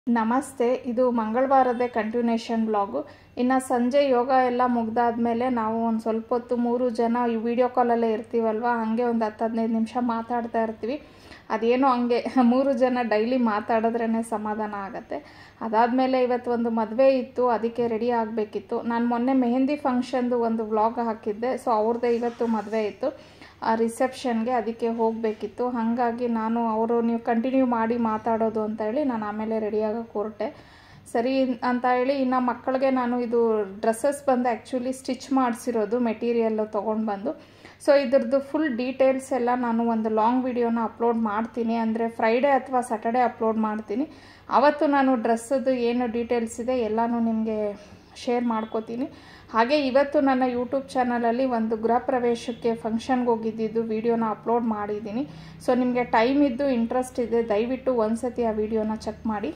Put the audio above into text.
ನಮಸ್ತೆ ಇದು ಮಂಗಳವಾರದೇ continuation blog ಇನ್ನು ಸಂಜೆ ಯೋಗ ಎಲ್ಲ ಮುಗ್ದಾದ್ಮೇಲೆ ನಾವು ಒಂದು ಸ್ವಲ್ಪ ಹೊತ್ತು ಮೂರು ಜನ ಈ ವಿಡಿಯೋ ಕಾಲಲ್ಲೇ ಇರ್ತೀವಲ್ವ ಹಾಗೆ ಒಂದು ಹತ್ತು ಹದಿನೈದು ನಿಮಿಷ ಮಾತಾಡ್ತಾ ಇರ್ತೀವಿ ಅದೇನೋ ಹಂಗೆ ಮೂರು ಜನ ಡೈಲಿ ಮಾತಾಡಿದ್ರೇ ಸಮಾಧಾನ ಆಗುತ್ತೆ ಅದಾದಮೇಲೆ ಇವತ್ತು ಒಂದು ಮದುವೆ ಇತ್ತು ಅದಕ್ಕೆ ರೆಡಿ ಆಗಬೇಕಿತ್ತು ನಾನು ಮೊನ್ನೆ ಮೆಹಂದಿ ಫಂಕ್ಷನ್ದು ಒಂದು ವ್ಲಾಗ್ ಹಾಕಿದ್ದೆ ಸೊ ಅವ್ರದ್ದೇ ಇವತ್ತು ಮದುವೆ ಇತ್ತು ಆ ರಿಸೆಪ್ಷನ್ಗೆ ಅದಕ್ಕೆ ಹೋಗಬೇಕಿತ್ತು ಹಾಗಾಗಿ ನಾನು ಅವರು ನೀವು ಕಂಟಿನ್ಯೂ ಮಾಡಿ ಮಾತಾಡೋದು ಅಂತ ಹೇಳಿ ನಾನು ಆಮೇಲೆ ರೆಡಿಯಾಗಕ್ಕೆ ಹೊರಟೆ ಸರಿ ಅಂತ ಹೇಳಿ ಇನ್ನು ಮಕ್ಕಳಿಗೆ ನಾನು ಇದು ಡ್ರೆಸ್ಸಸ್ ಬಂದು ಆ್ಯಕ್ಚುಲಿ ಸ್ಟಿಚ್ ಮಾಡಿಸಿರೋದು ಮೆಟೀರಿಯಲ್ಲು ತೊಗೊಂಡು ಬಂದು ಸೊ ಇದ್ರದ್ದು ಫುಲ್ ಡೀಟೇಲ್ಸ್ ಎಲ್ಲ ನಾನು ಒಂದು ಲಾಂಗ್ ವಿಡಿಯೋನ ಅಪ್ಲೋಡ್ ಮಾಡ್ತೀನಿ ಅಂದರೆ ಫ್ರೈಡೇ ಅಥವಾ ಸ್ಯಾಟರ್ಡೇ ಅಪ್ಲೋಡ್ ಮಾಡ್ತೀನಿ ಅವತ್ತು ನಾನು ಡ್ರೆಸ್ಸದ್ದು ಏನು ಡೀಟೇಲ್ಸ್ ಇದೆ ಎಲ್ಲನೂ ನಿಮಗೆ ಶೇರ್ ಮಾಡ್ಕೋತೀನಿ ಹಾಗೆ ಇವತ್ತು ನನ್ನ ಯೂಟ್ಯೂಬ್ ಚಾನಲಲ್ಲಿ ಒಂದು ಗೃಹ ಪ್ರವೇಶಕ್ಕೆ ಫಂಕ್ಷನ್ಗೆ ಹೋಗಿದ್ದಿದ್ದು ವಿಡಿಯೋನ ಅಪ್ಲೋಡ್ ಮಾಡಿದ್ದೀನಿ ಸೊ ನಿಮಗೆ ಟೈಮ್ ಇದ್ದು ಇಂಟ್ರೆಸ್ಟ್ ಇದೆ ದಯವಿಟ್ಟು ಒಂದು ಸತಿ ಆ ವಿಡಿಯೋನ ಚೆಕ್ ಮಾಡಿ